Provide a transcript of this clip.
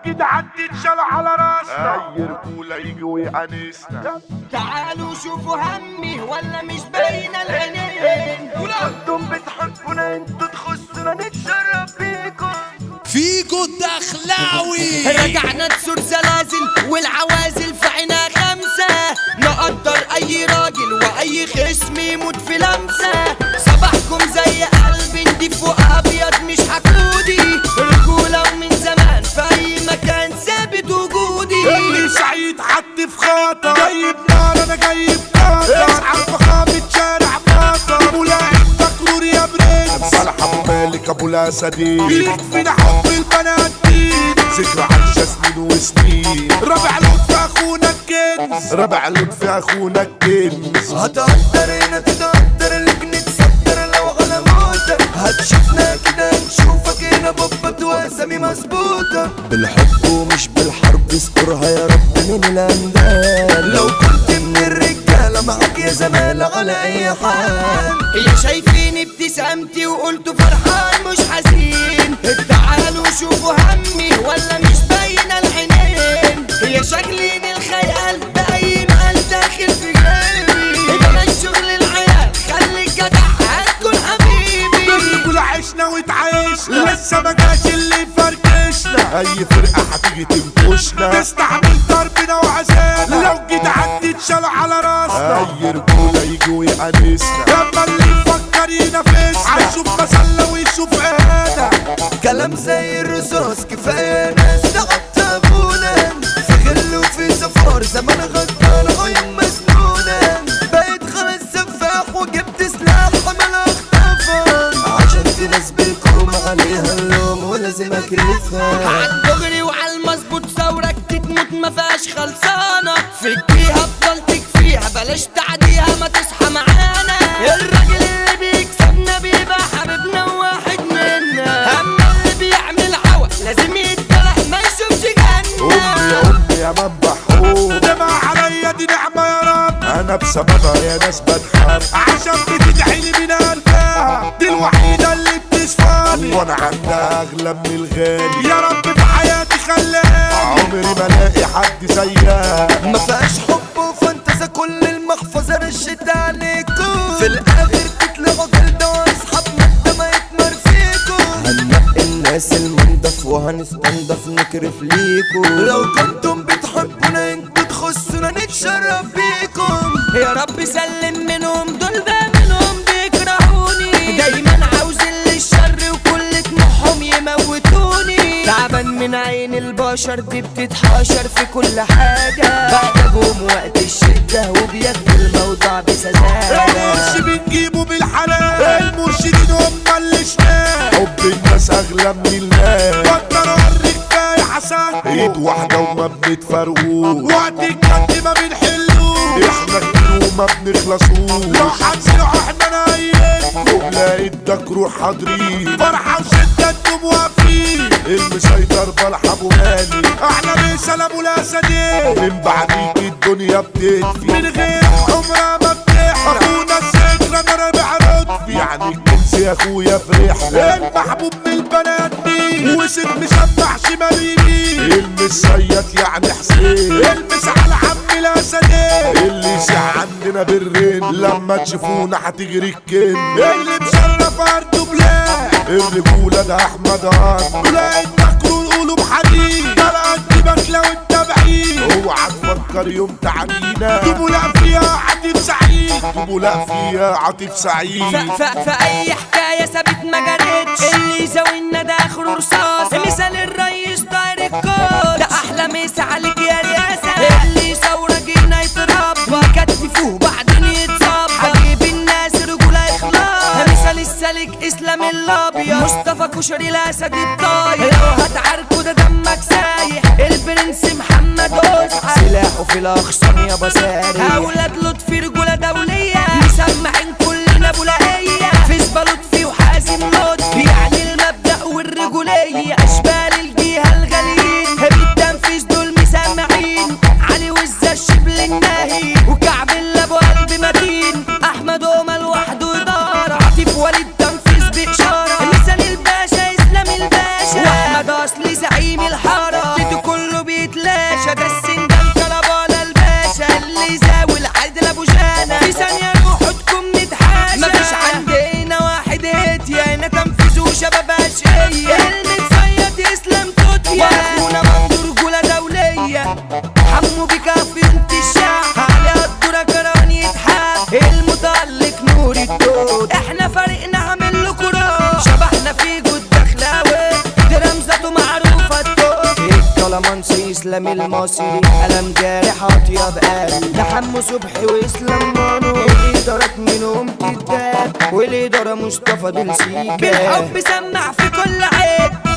جدعان تتشال على راسنا اي رجولة يجي ويأنسنا تعالوا شوفوا همي ولا مش باينه العينين انتم بتحبونا انتوا تخصونا نتشرف بيكم فيكو الدخلاوي رجعنا تسور زلازل والعوازل في عينها خمسة نقدر أي راجل وأي خصم يموت في لمسة صباحكم زي قلب نضيف وأبيض مش حقودي رجولة ومن زمان في أي مكان ثابت وجودي اللي سعيد حد في خطر جايب نار انا جايب قطر اسعى فخامة شارع مطر ملاعب تكرور يا برنس صالح ابو مالك ابو الاسدين يكفينا حب البنات دي ذكرى عايشة سنين وسنين رابع لطفي اخونا الكنز رابع لطفي اخونا الكنز هتقدر هنا تتقدر لك نتصدر لو على موتك هتشوفنا كده نشوفك هنا بابا واسامي مظبوطة بالحب ومش بالحرب اذكرها يا رب من الاندال لو كنت من الرجالة معاك يا زمالة على اي حال يا شايفين ابتسامتي وقلت فرحان مش حزين تعالوا شوفوا همي ولا مش باينه العينين يا شكلين الخيال باين قال داخل في جيبي ده الشغل العيال خليك جدع هتكون حبيبي نقول عشنا وتعايشنا لسه ما جاش اللي يفركشنا اي فرقه هتيجي تنكشنا تستحمل ضربنا وعذابنا لو جيت عدي تشال على راسنا اي رجوله يجي ويأنسنا لما اللي يفكر ينافسنا هيشوف مسله ويشوف اهانه كلام زي الرصاص كفاية ناس تعتبونا في غل وفي سفار زمان غدار عيون مسنونة بقيت خلاص سفاح وجبت سلاح حمل اختفى عشان في ناس بالكوم عليها اللوم ولازم اكرفها عالدغري وعالمظبوط ثورك تتموت ما فيهاش خلصانه فكيها افضل تكفيها بلاش تعديها ما تصحى معانا الراجل اللي بيكسبنا بيبقى حبيبنا وواحد منا اما اللي بيعمل عوى لازم يتدلع ما يشوفش امي يا جنه امي يا منبع حقوق دمع عليا دي نعمه يا رب انا بسببها يا ناس بتحب عشان بتدعي لي من قلبها دي الوحيده اللي بتشفاني وانا عندها اغلى من الغالي يا رب في حياتي خلاني عمري ما الاقي حد زيها ما فيهاش حب وفانتزا كل المحفظة رشت عليكم في الاخر تطلعوا جلدة واصحاب مادة ما يتمر فيكم هننقي الناس المنضف وهنستنضف نكرف ليكم لو كنتم بتحبونا انتوا تخصونا نتشرف بيكم يا رب سلم منهم دول ده منهم بيكرهوني دايما عاوز اللي الشر وكل طموحهم يموتوني تعبان من عين البشر دي بتتحاشر في كل حاجة بحتاجهم وقت الشدة وبياخدوا الموضوع بسذاجة المرش بنجيبه بالحلال المرشدين هم اللي شمال حب الناس اغلى من المال بقدر اوريك كفايه حسن ايد واحده وما بنتفرقوش وقت الجد ما بنحلوش احنا كتير وما بنخلصوش لو هنزلوا احنا نايم وبلاقي الدك روح حاضرين فرحه وشده انتم واقفين المسيطر بلح ابو مالي احنا مثال ابو الاسدين من بعديك الدنيا بتدفي من غير عمرها ما بتحرق اخونا الذكرى انا رابع لطفي يعني الكنز يا اخويا في رحله المحبوب من البنات دي وسط مسبح شمال يمين المسيط يعني حسين المس على عم الاسدين اللي يسع عندنا بالرين لما تشوفونا هتجري الكن اللي مشرف ارضه بلاد الرجوله ده احمد هان ولا التكرر قلوب حديد طلع جيبك لو انت بعيد اوعى تفكر يوم تعدينا جيبوا لا فيها عاطف سعيد جيبوا لا فيها عاطف سعيد ف- ف- في اي حكايه ثابت ما جريتش اللي يزاولنا ده اخره رصاص مثال الريس طاير الكود ده احلى مسا عليك يا رياسه اللي يثور جينا يتربى كتفوه بعدين يتصاب هجيب الناس رجوله اخلاص مثال السالك اسلام الابيض مصطفى كشري الاسد الطاير لو هتعاركوا ده دمك سايح البرنس محمد أسعد سلاحه في الاخصام يا بساري اولاد لطفي رجوله دوليه مسمعين كلنا بولائيه فيسبا لطفي وحازم لطفي يعني المبدا والرجوليه اشبال الجهه الغاليين بالتنفيذ دول مسمعين علي وزة الشبل الناهي وكعب اللي ابو قلب متين احمد هما لوحده اداره عاطف وليد تنفيذ باشاره مثال الباشا اسلام الباشا واحمد اصلي زعيم الحاره العالم المصري قلم جارح اطيب قلب ده حمو صبحي واسلام مانو الادارات منهم تتداب والاداره مصطفى دلسيكا بالحب سمع في كل عيب